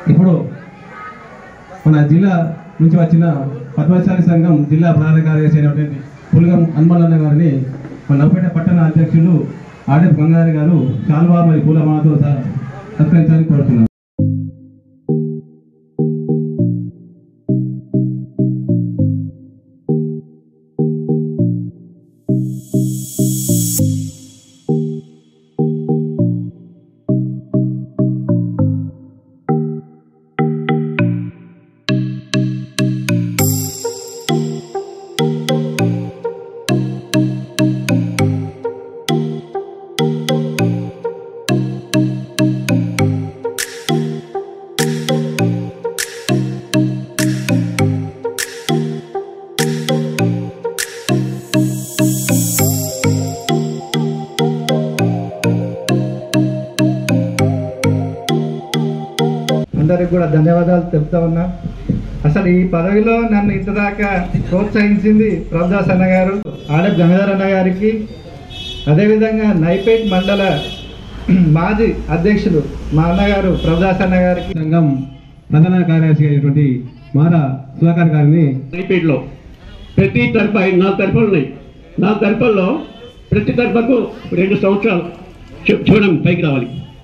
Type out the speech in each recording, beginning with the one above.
ఇప్పుడు మన జిల్లా నుంచి వచ్చిన పద్మశాలి సంఘం జిల్లా ప్రధాన కార్యదర్శి అయినటువంటి పులగం హనుమలన్న గారిని మన నవ్వుపేట పట్టణ అధ్యక్షులు ఆర్ఎఫ్ గంగారి గారు శాల్వా మరియు పూలమాలతో స- సత్కరించాలని కోరుతున్నాను అందరికి కూడా ధన్యవాదాలు చెప్తా ఉన్నా అసలు ఈ పదవిలో నన్ను ఇంతదాకా ప్రోత్సహించింది ప్రభుదాస్ అన్న గారు ఆడప్ గంగాధర్ అన్న గారికి అదేవిధంగా నైపేట్ మండల మాజీ అధ్యక్షులు మా అన్నగారు ప్రభుదాస్ అన్న గారికి సంఘం ప్రధాన కార్యదర్శి అయినటువంటి మారా సుధాకర్ గారిని నైపేట్లో ప్రతి తరఫ ఐదు నాలుగు తరఫలు ఉన్నాయి నాలుగు తరఫల్లో ప్రతి తరఫకు రెండు సంవత్సరాలు చూ- చూడడం పైకి రావాలి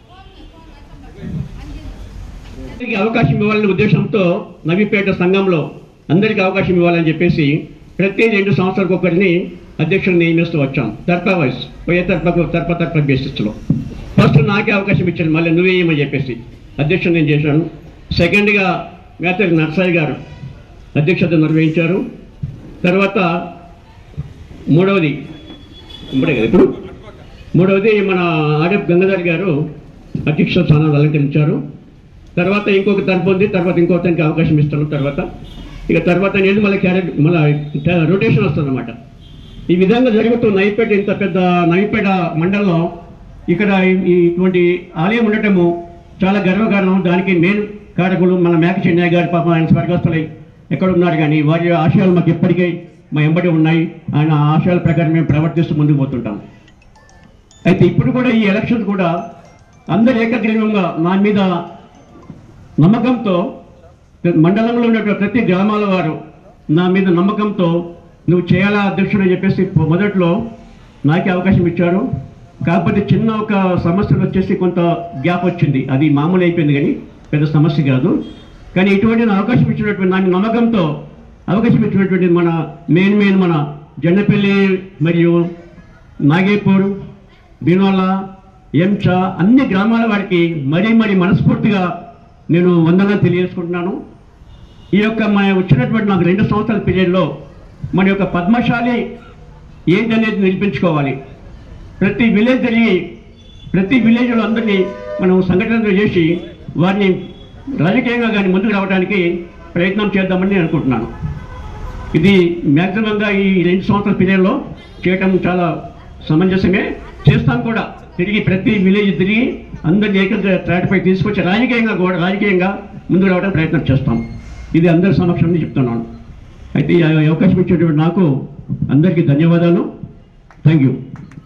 అందరికీ అవకాశం ఇవ్వాలనే ఉద్దేశంతో నవీపేట సంఘంలో అందరికీ అవకాశం ఇవ్వాలని చెప్పేసి ప్రతి రెండు సంవత్సరాలకు ఒకరిని అధ్యక్షులు నియమిస్తూ వచ్చాం తర్పా వైస్ పోయే తర్పకు తర్ప తర్ప బేసిస్లో ఫస్ట్ నాకే అవకాశం ఇచ్చాను మళ్ళీ నువ్వేయమని చెప్పేసి అధ్యక్షుడు నేను చేశాను సెకండ్గా మేతరి నర్సయ్య గారు అధ్యక్షత నిర్వహించారు తర్వాత మూడవది ఇప్పుడే కదా ఇప్పుడు మూడవది మన ఆర్ఎఫ్ గంగాధర్ గారు అధ్యక్ష స్థానాన్ని అలంకరించారు తర్వాత ఇంకొక తరపు ఉంది తర్వాత ఇంకో తనకి అవకాశం ఇస్తాను తర్వాత ఇక తర్వాత అనేది మళ్ళీ క్యారెట్ మళ్ళీ రొటేషన్ వస్తుంది అనమాట ఈ విధంగా జరుగుతూ నైపేట ఇంత పెద్ద నైపేట మండలంలో ఇక్కడ ఈ- ఈ ఇటువంటి ఆలయం ఉండటము చాలా గర్వకారణం దానికి మెయిన్ కారకులు మన మేక చెన్నయ్య గారి పాప ఆయన స్వర్గస్థులై ఎక్కడ ఉన్నారు కానీ వారి ఆశయాలు మాకు ఎప్పటికీ మా ఎంబడి ఉన్నాయి ఆయన ఆశయాల ప్రకారం మేము ప్రవర్తిస్తూ ముందుకు పోతుంటాం అయితే ఇప్పుడు కూడా ఈ ఎలక్షన్ కూడా అందరు ఏకగ్రీవంగా నా మీద నమ్మకంతో మండలంలో ఉన్నటువంటి ప్రతి గ్రామాల వారు నా మీద నమ్మకంతో నువ్వు చేయాలా అధ్యక్షుడు అని చెప్పేసి మొదట్లో నాకే అవకాశం ఇచ్చారు కాకపోతే చిన్న ఒక సమస్యలు వచ్చేసి కొంత గ్యాప్ వచ్చింది అది మామూలు అయిపోయింది కానీ పెద్ద సమస్య కాదు కానీ ఇటువంటి నా అవకాశం ఇచ్చినటువంటి నా నమ్మకంతో అవకాశం ఇచ్చినటువంటి మన మెయిన్ మెయిన్ మన జెండపల్లి మరియు నాగేపూర్ బినోల ఎంచ అన్ని గ్రామాల వారికి మరీ మరీ మనస్ఫూర్తిగా నేను వందనాలు తెలియజేసుకుంటున్నాను ఈ యొక్క మన వచ్చినటువంటి నాకు రెండు సంవత్సరాల పీరియడ్లో మన యొక్క పద్మశాలి ఏంటనేది నిరూపించుకోవాలి ప్రతి విలేజ్ తిరిగి ప్రతి విలేజ్లో అందరినీ మనం సంఘటనలు చేసి వారిని రాజకీయంగా కానీ ముందుకు రావడానికి ప్రయత్నం చేద్దామని నేను అనుకుంటున్నాను ఇది మ్యాక్సిమంగా ఈ రెండు సంవత్సరాల పీరియడ్లో చేయటం చాలా సమంజసమే చేస్తాం కూడా తిరిగి ప్రతి విలేజ్ తిరిగి అందరిని ఏక త్రాటిపై తీసుకొచ్చి రాజకీయంగా కూడా రాజకీయంగా ముందుకు రావడం ప్రయత్నం చేస్తాం ఇది అందరి సమక్షంలో చెప్తున్నాను అయితే ఈ అవకాశం ఇచ్చేటువంటి నాకు అందరికీ ధన్యవాదాలు థ్యాంక్ యూ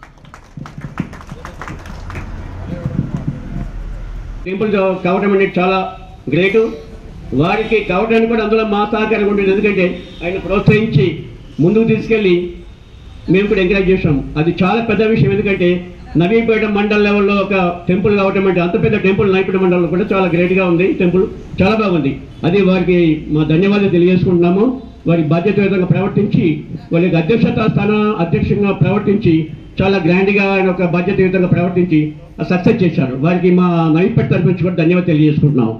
టెంపుల్ కావడం అనేది చాలా గ్రేటు వారికి కావడానికి కూడా అందులో మా సహకారం ఉండేది ఎందుకంటే ఆయన ప్రోత్సహించి ముందుకు తీసుకెళ్ళి మేము కూడా ఎంకరేజ్ చేసాం అది చాలా పెద్ద విషయం ఎందుకంటే నవీపేట మండల్ లెవెల్లో ఒక టెంపుల్ కావటం అంటే అంత పెద్ద టెంపుల్ నవీపేట మండలంలో కూడా చాలా గ్రేట్గా ఉంది టెంపుల్ చాలా బాగుంది అది వారికి మా ధన్యవాదాలు తెలియజేసుకుంటున్నాము వారి బాధ్యతయుతంగా ప్రవర్తించి వారి యొక్క అధ్యక్షత స్థానం అధ్యక్షంగా ప్రవర్తించి చాలా గ్రాండ్గా ఆయన ఒక బాధ్యతయుతంగా ప్రవర్తించి సక్సెస్ చేశారు వారికి మా నవీపేట తరఫు నుంచి కూడా ధన్యవాదాలు తెలియజేసుకుంటున్నాం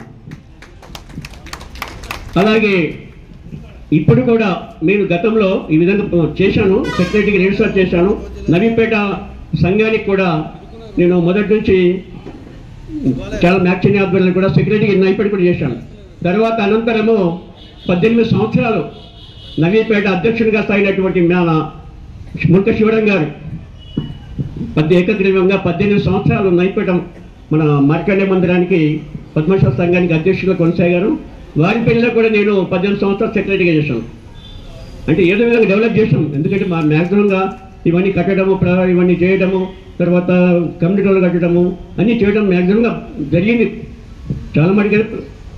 అలాగే ఇప్పుడు కూడా నేను గతంలో ఈ విధంగా చేశాను సెక్రటరీకి రిజిస్టర్ చేశాను నవీపేట సంఘానికి కూడా నేను మొదటి నుంచి చాలా మ్యాక్సిన్ ఆధ్వర్యంలో కూడా సెక్రటరీకి నైపేట కూడా చేశాను తర్వాత అనంతరము పద్దెనిమిది సంవత్సరాలు నవీపేట అధ్యక్షుడిగా సాగినటువంటి మన ముల్క శివరం గారు పద్దె ఏకగ్రీవంగా పద్దెనిమిది సంవత్సరాలు నైపేట మన మార్కండే మందిరానికి పద్మశాల సంఘానికి అధ్యక్షుడిగా కొనసాగారు వారి పెళ్లిలో కూడా నేను పద్దెనిమిది సంవత్సరాలు సెక్రటరీగా చేశాను అంటే ఏదో విధంగా డెవలప్ చేసాం ఎందుకంటే మా మ్యాక్సిమంగా ఇవన్నీ కట్టడము ప్ర- ఇవన్నీ చేయడము తర్వాత కమ్యూనిటీలు కట్టడము అన్నీ చేయడం మ్యాక్సిమంగా జరిగింది చాలా మటుకు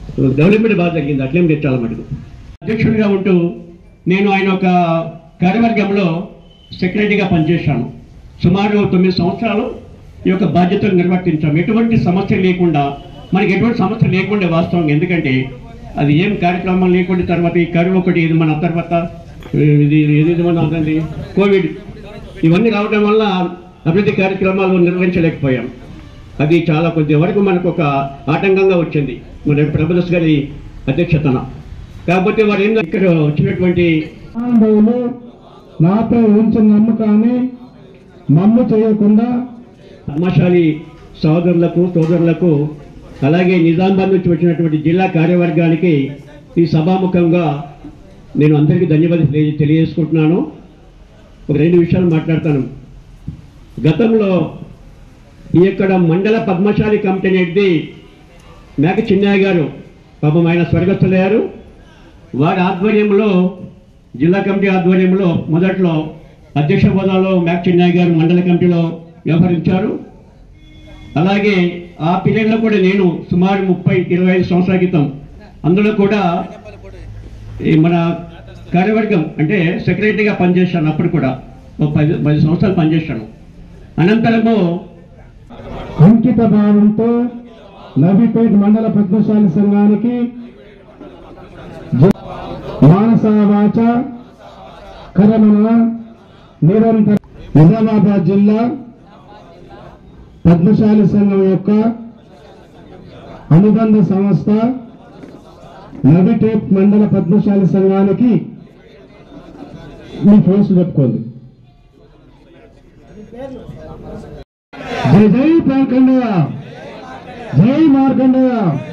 డెవలప్మెంట్ బాగా జరిగింది అట్లేం లేదు చాలా మటుకు అధ్యక్షుడిగా ఉంటూ నేను ఆయన ఒక కార్యవర్గంలో సెక్రటరీగా పనిచేశాను సుమారు తొమ్మిది సంవత్సరాలు ఈ యొక్క బాధ్యతలు నిర్వర్తించాం ఎటువంటి సమస్య లేకుండా మనకి ఎటువంటి సమస్య లేకుండా వాస్తవం ఎందుకంటే అది ఏం కార్యక్రమం లేకుండా తర్వాత ఈ కరువు ఒకటి ఇది మన తర్వాత ఇది ఏది మన అదండి కోవిడ్ ఇవన్నీ రావడం వల్ల అభివృద్ధి కార్యక్రమాలు నిర్వహించలేకపోయాం అది చాలా కొద్ది వరకు మనకు ఒక ఆటంకంగా వచ్చింది మన ప్రభుదస్ గారి అధ్యక్షతన కాకపోతే వారు ఏంటంటే ఇక్కడ వచ్చినటువంటి మహానుభావులు నాపై ఉంచిన నమ్మకాన్ని మమ్ము చేయకుండా పద్మశాలి సోదరులకు సోదరులకు అలాగే నిజామాబాద్ నుంచి వచ్చినటువంటి జిల్లా కార్యవర్గానికి ఈ సభాముఖంగా నేను అందరికీ ధన్యవాదాలు తెలియ- తెలియజేసుకుంటున్నాను ఒక రెండు విషయాలు మాట్లాడతాను గతంలో ఈ యొక్క మండల పద్మశాలి కమిటీ అనేది మేక చిన్నయ్య గారు పాపం ఆయన స్వర్గస్థులయ్యారు వారి ఆధ్వర్యంలో జిల్లా కమిటీ ఆధ్వర్యంలో మొదట్లో అధ్యక్ష హోదాలో మేక చిన్నయ్య గారు మండల కమిటీలో వ్యవహరించారు అలాగే ఆ పీరియడ్లో కూడా నేను సుమారు ముప్పై ఇరవై ఐదు సంవత్సరాల క్రితం అందులో కూడా ఈ మన కార్యవర్గం అంటే సెక్రటరీగా పనిచేశాను అప్పుడు కూడా ఒక పది పది సంవత్సరాలు పనిచేశాను అనంతరము అంకిత భావంతో నబీపేట్ మండల పద్మశాలి సంఘానికి జ- మానస వాచ కరమన నిరంతర నిజామాబాద్ జిల్లా పద్మశాలి సంఘం యొక్క అనుబంధ సంస్థ నబిటేప్ మండల పద్మశాలి సంఘానికి మీ ఫోన్స్ పెట్టుకోండి జై జై మార్కండేయ జై మార్కండేయ